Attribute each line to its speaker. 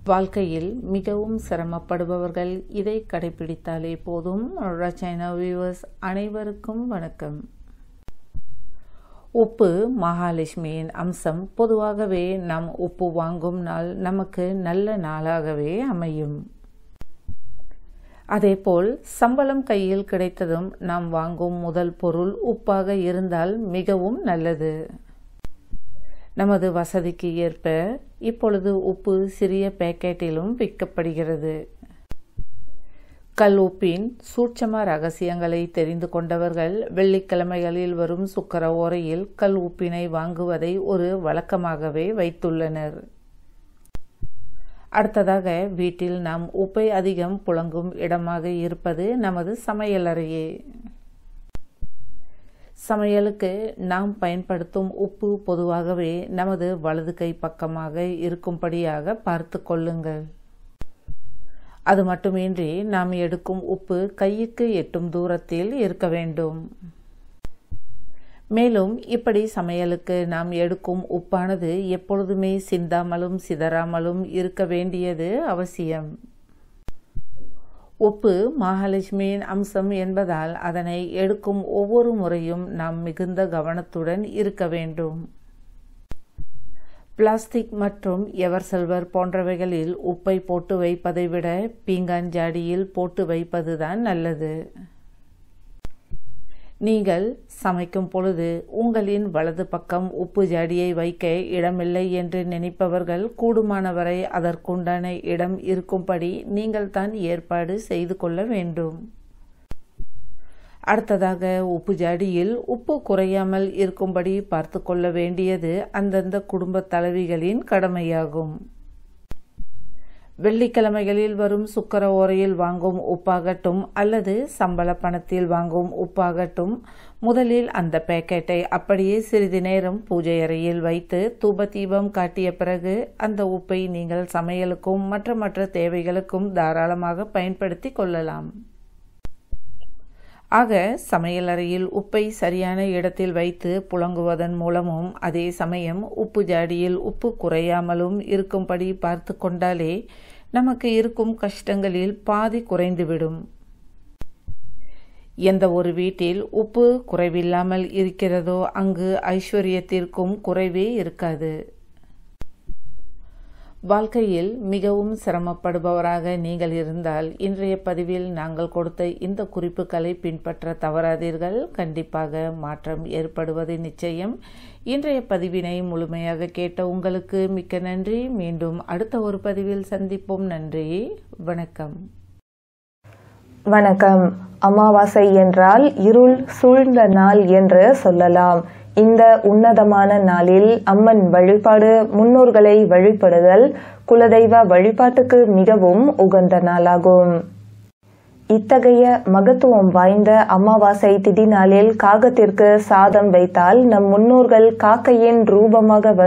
Speaker 1: வாழ்க்கையில் மிகவும் சிரமப்படுபவர்கள் இதை கடைபிடித்தாலே போதும் ரச்சைனா வியூவர்ஸ் அனைவருக்கும் வணக்கம் உப்பு மகாலட்சுமியின் அம்சம் பொதுவாகவே நாம் உப்பு வாங்கும் நாள் நமக்கு நல்ல நாளாகவே அமையும் அதேபோல் சம்பளம் கையில் கிடைத்ததும் நாம் வாங்கும் முதல் பொருள் உப்பாக இருந்தால் மிகவும் நல்லது நமது வசதிக்கு ஏற்ப இப்பொழுது உப்பு சிறிய பேக்கெட்டிலும் விற்கப்படுகிறது கல் உப்பின் சூட்சம ரகசியங்களை தெரிந்து கொண்டவர்கள் வெள்ளிக்கிழமைகளில் வரும் சுக்கர ஓரையில் கல் உப்பினை வாங்குவதை ஒரு வழக்கமாகவே வைத்துள்ளனர் அடுத்ததாக வீட்டில் நாம் உப்பை அதிகம் புழங்கும் இடமாக இருப்பது நமது சமையலறையே சமையலுக்கு நாம் பயன்படுத்தும் உப்பு பொதுவாகவே நமது வலது கை பக்கமாக இருக்கும்படியாக பார்த்து கொள்ளுங்கள் அது மட்டுமின்றி நாம் எடுக்கும் உப்பு கைக்கு எட்டும் தூரத்தில் இருக்க வேண்டும் மேலும் இப்படி சமையலுக்கு நாம் எடுக்கும் உப்பானது எப்பொழுதுமே சிந்தாமலும் சிதறாமலும் இருக்க வேண்டியது அவசியம் உப்பு மகாலட்சுமியின் அம்சம் என்பதால் அதனை எடுக்கும் ஒவ்வொரு முறையும் நாம் மிகுந்த கவனத்துடன் இருக்க வேண்டும் பிளாஸ்டிக் மற்றும் எவர் செல்வர் போன்றவைகளில் உப்பை போட்டு வைப்பதை விட பீங்கான் ஜாடியில் போட்டு வைப்பதுதான் நல்லது நீங்கள் சமைக்கும் பொழுது உங்களின் வலது பக்கம் உப்பு ஜாடியை வைக்க இடமில்லை என்று நினைப்பவர்கள் கூடுமானவரை அதற்குண்டான இடம் இருக்கும்படி நீங்கள் தான் ஏற்பாடு செய்து கொள்ள வேண்டும் அடுத்ததாக உப்பு ஜாடியில் உப்பு குறையாமல் இருக்கும்படி பார்த்து கொள்ள வேண்டியது அந்தந்த குடும்ப தலைவிகளின் கடமையாகும் வெள்ளிக்கிழமைகளில் வரும் சுக்கர ஓரையில் வாங்கும் உப்பாகட்டும் அல்லது சம்பள பணத்தில் வாங்கும் உப்பாகட்டும் முதலில் அந்த பேக்கெட்டை அப்படியே சிறிது நேரம் பூஜை அறையில் வைத்து தூப தீபம் காட்டிய பிறகு அந்த உப்பை நீங்கள் சமையலுக்கும் மற்ற மற்ற தேவைகளுக்கும் தாராளமாக பயன்படுத்தி கொள்ளலாம் ஆக சமையலறையில் உப்பை சரியான இடத்தில் வைத்து புழங்குவதன் மூலமும் அதே சமயம் உப்பு ஜாடியில் உப்பு குறையாமலும் இருக்கும்படி பார்த்து கொண்டாலே நமக்கு இருக்கும் கஷ்டங்களில் பாதி குறைந்துவிடும் எந்த ஒரு வீட்டில் உப்பு குறைவில்லாமல் இருக்கிறதோ அங்கு ஐஸ்வர்யத்திற்கும் குறைவே இருக்காது வாழ்க்கையில் மிகவும் சிரமப்படுபவராக நீங்கள் இருந்தால் இன்றைய பதிவில் நாங்கள் கொடுத்த இந்த குறிப்புகளை பின்பற்ற தவறாதீர்கள் கண்டிப்பாக மாற்றம் ஏற்படுவது நிச்சயம் இன்றைய பதிவினை முழுமையாக கேட்ட உங்களுக்கு மிக்க நன்றி மீண்டும் அடுத்த ஒரு பதிவில் சந்திப்போம் நன்றி வணக்கம்
Speaker 2: வணக்கம் அமாவாசை என்றால் இருள் சூழ்ந்த நாள் என்று சொல்லலாம் இந்த உன்னதமான நாளில் அம்மன் வழிபாடு முன்னோர்களை வழிபடுதல் குலதெய்வ வழிபாட்டுக்கு மிகவும் உகந்த நாளாகும் இத்தகைய மகத்துவம் வாய்ந்த அமாவாசை திதி நாளில் காகத்திற்கு சாதம் வைத்தால் நம் முன்னோர்கள் காக்கையின் ரூபமாக